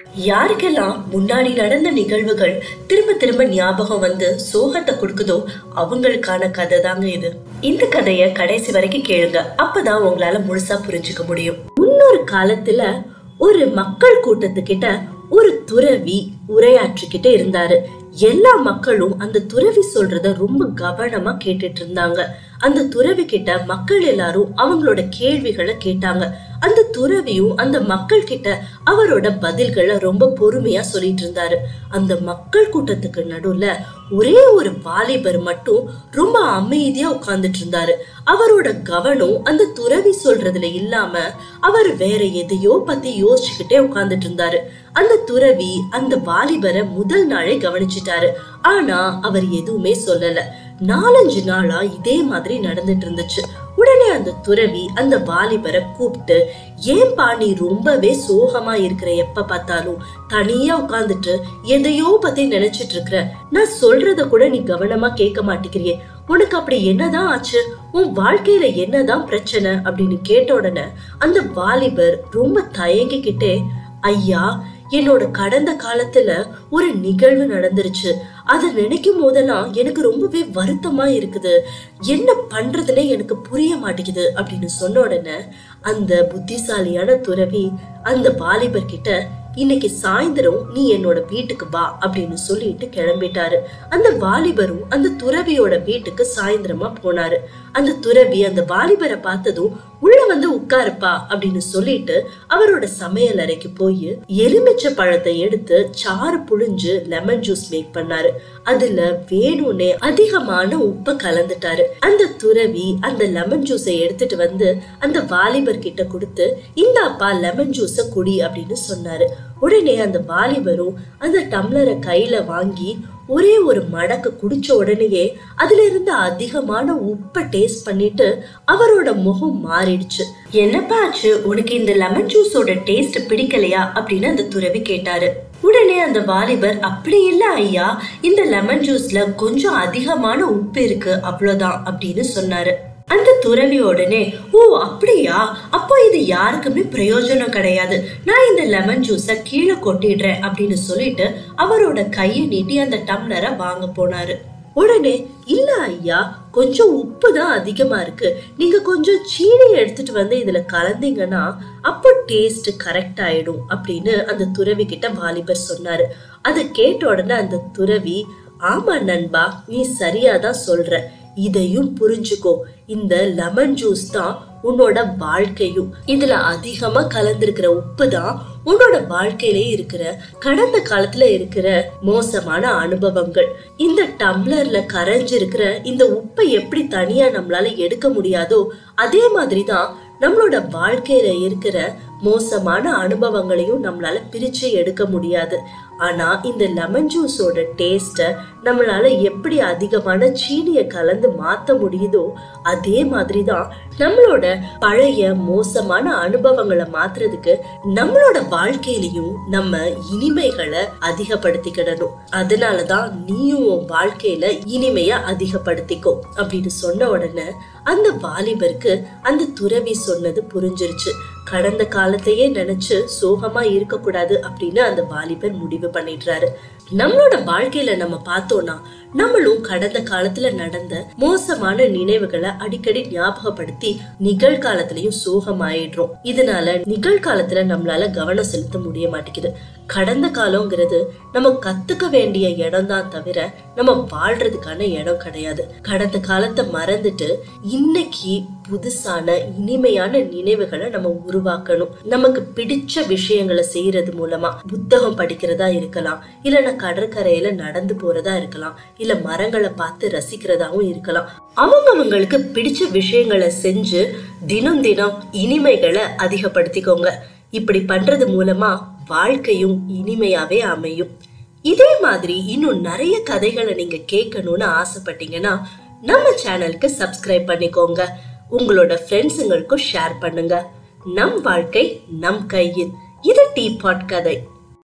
யாருக்கெல்லாம் முன்னாடி நடந்த நிகழ்வுகள் திரும்ப திரும்ப ஞாபகம் வந்து சோகத்தை கொடுக்குதோ அவங்களுக்கான கதை தாங்க இது இந்த கதைய கடைசி வரைக்கும் கேளுங்க அப்பதான் உங்களால முழுசா புரிஞ்சுக்க முடியும் முன்னொரு காலத்துல ஒரு மக்கள் கூட்டத்துக்கிட்ட ஒரு துறவி உரையாற்றிக்கிட்டு இருந்தாரு எல்லா மக்களும் அந்த துறவி சொல்றத ரொம்ப கவனமா கேட்டுட்டு இருந்தாங்க அந்த துறவி கிட்ட மக்கள் எல்லாரும் அவங்களோட கேள்விகளை கேட்டாங்க அந்த துறவியும் அந்த மக்கள் கிட்ட அவரோட பதில்களை ரொம்ப பொறுமையா சொல்லிட்டு இருந்தாரு அந்த மக்கள் கூட்டத்துக்கு நடுவுல ஒரே ஒரு வாலிபர் மட்டும் ரொம்ப அமைதியா உட்கார்ந்துட்டு இருந்தாரு அவரோட கவனம் அந்த துறவி சொல்றதுல இல்லாம அவர் வேற எதையோ பத்தி யோசிச்சுக்கிட்டே உட்கார்ந்துட்டு இருந்தாரு அந்த துறவி அந்த வாலிபரை முதல் நாளே கவனிச்சிட்டாரு ஆனா அவர் எதுவுமே சொல்லல நாலஞ்சு நாளா இதே மாதிரி நடந்துட்டு இருந்துச்சு உடனே அந்த துறவி அந்த வாலிபரை கூப்பிட்டு ஏன்பா நீ ரொம்பவே சோகமா இருக்கிற எப்ப பார்த்தாலும் தனியா உட்கார்ந்துட்டு எதையோ பத்தி நினைச்சிட்டு இருக்கிற நான் சொல்றத கூட நீ கவனமா கேட்க மாட்டேங்கிறியே உனக்கு அப்படி என்னதான் ஆச்சு உன் வாழ்க்கையில என்னதான் பிரச்சனை அப்படின்னு கேட்ட உடனே அந்த வாலிபர் ரொம்ப தயங்கிக்கிட்டே ஐயா என்னோட கடந்த காலத்துல ஒரு நிகழ்வு நடந்துருச்சு அதை நினைக்கும் போதெல்லாம் எனக்கு ரொம்பவே வருத்தமா இருக்குது என்ன பண்றதுன்னே எனக்கு புரிய மாட்டேங்குது அப்படின்னு சொன்ன உடனே அந்த புத்திசாலியான துறவி அந்த வாலிபர் கிட்ட இன்னைக்கு சாயந்தரம் நீ என்னோட வீட்டுக்கு வா அப்படின்னு சொல்லிட்டு கிளம்பிட்டாரு அந்த வாலிபரும் அந்த துறவியோட வீட்டுக்கு சாயந்தரமா போனாரு அந்த துறவி அந்த வாலிபரை பார்த்ததும் உள்ள வந்து உட்காருப்பா அப்படின்னு சொல்லிட்டு அவரோட சமையல் அறைக்கு போய் எலுமிச்சை பழத்தை எடுத்து சாறு புழிஞ்சு லெமன் ஜூஸ் மேக் பண்ணாரு அதுல வேணும்னே அதிகமான உப்பை கலந்துட்டாரு அந்த துறவி அந்த லெமன் ஜூஸை எடுத்துட்டு வந்து அந்த வாலிபர் கிட்ட கொடுத்து இந்தாப்பா லெமன் ஜூஸ குடி அப்படின்னு சொன்னாரு உடனே அந்த வாலிபரும் அந்த டம்ளரை கையில வாங்கி ஒரே ஒரு மடக்கு குடிச்ச உடனேயே அதுல இருந்த அதிகமான உப்பை டேஸ்ட் பண்ணிட்டு அவரோட முகம் மாறிடுச்சு என்னப்பா ஆச்சு உனக்கு இந்த லெமன் ஜூஸோட டேஸ்ட் பிடிக்கலையா அப்படின்னு அந்த துறவி கேட்டாரு உடனே அந்த வாலிபர் அப்படி இல்ல ஐயா இந்த லெமன் ஜூஸ்ல கொஞ்சம் அதிகமான உப்பு இருக்கு அவ்வளவுதான் அப்படின்னு சொன்னாரு அந்த துறவி உடனே ஓ அப்படியா அப்போ இது யாருக்குமே பிரயோஜனம் கிடையாது நான் இந்த லெமன் ஜூஸ கீழே கொட்டிடுறேன் அப்படின்னு சொல்லிட்டு அவரோட கையை நீட்டி அந்த டம்ளரை வாங்க போனாரு உடனே இல்ல ஐயா கொஞ்சம் உப்பு தான் அதிகமா இருக்கு நீங்க கொஞ்சம் சீனி எடுத்துட்டு வந்து இதுல கலந்தீங்கன்னா அப்போ டேஸ்ட் கரெக்ட் ஆயிடும் அப்படின்னு அந்த துறவி கிட்ட வாலிபர் சொன்னாரு அதை கேட்ட உடனே அந்த துறவி ஆமா நண்பா நீ சரியாதான் சொல்ற இதையும் புரிஞ்சுக்கோ இந்த லெமன் ஜூஸ் தான் உன்னோட வாழ்க்கையும் இதுல அதிகமா கலந்திருக்கிற உப்பு தான் உன்னோட வாழ்க்கையிலே இருக்கிற கடந்த காலத்துல இருக்கிற மோசமான அனுபவங்கள் இந்த டம்ளர்ல கரைஞ்சிருக்கிற இந்த உப்பை எப்படி தனியா நம்மளால எடுக்க முடியாதோ அதே மாதிரிதான் நம்மளோட வாழ்க்கையில இருக்கிற மோசமான அனுபவங்களையும் நம்மளால பிரிச்சு எடுக்க முடியாது ஆனா இந்த லெமன் ஜூஸோட டேஸ்ட நம்மளால எப்படி அதிகமான சீனிய கலந்து மாத்த முடியுதோ அதே மாதிரிதான் நம்மளோட பழைய மோசமான அனுபவங்களை மாத்துறதுக்கு நம்மளோட வாழ்க்கையிலையும் நம்ம இனிமைகளை அதிகப்படுத்திக்கிடணும் அதனாலதான் நீயும் உன் வாழ்க்கையில இனிமைய அதிகப்படுத்திக்கோ அப்படின்னு சொன்ன உடனே அந்த வாலிபருக்கு அந்த துறவி சொன்னது புரிஞ்சிருச்சு கடந்த காலத்தையே நினைச்சு சோகமா இருக்க கூடாது அப்படின்னு அந்த வாலிபர் முடிவு பண்ணிடுறாரு நம்மளோட வாழ்க்கையில நம்ம பார்த்தோம்னா நம்மளும் கடந்த காலத்துல நடந்த மோசமான நினைவுகளை அடிக்கடி ஞாபகப்படுத்தி நிகழ்காலத்திலயும் சோகமாயிடுறோம் இதனால நிகழ்காலத்துல நம்மளால கவனம் செலுத்த முடிய மாட்டேங்குது கடந்த காலங்கிறது நம்ம கத்துக்க வேண்டிய இடம் தான் தவிர நம்ம வாழ்றதுக்கான இடம் கிடையாது கடந்த காலத்தை மறந்துட்டு இன்னைக்கு புதுசான இனிமையான நினைவுகளை நம்ம உருவாக்கணும் நமக்கு பிடிச்ச விஷயங்களை செய்யறது மூலமா புத்தகம் படிக்கிறதா இருக்கலாம் இல்லைன்னா கடற்கரையில நடந்து போறதா இருக்கலாம் இல்ல மரங்களை பார்த்து ரசிக்கிறதாவும் இருக்கலாம் அவங்கவங்களுக்கு பிடிச்ச விஷயங்களை செஞ்சு தினம் தினம் இனிமைகளை அதிகப்படுத்திக்கோங்க இப்படி பண்றது மூலமா வாழ்க்கையும் இனிமையாவே அமையும் இதே மாதிரி இன்னும் நிறைய கதைகளை நீங்க கேட்கணும்னு ஆசைப்பட்டீங்கன்னா நம்ம சேனலுக்கு சப்ஸ்கிரைப் பண்ணிக்கோங்க உங்களோட ஃப்ரெண்ட்ஸுங்களுக்கும் ஷேர் பண்ணுங்க நம் வாழ்க்கை நம் கையில் இது டீ பாட் கதை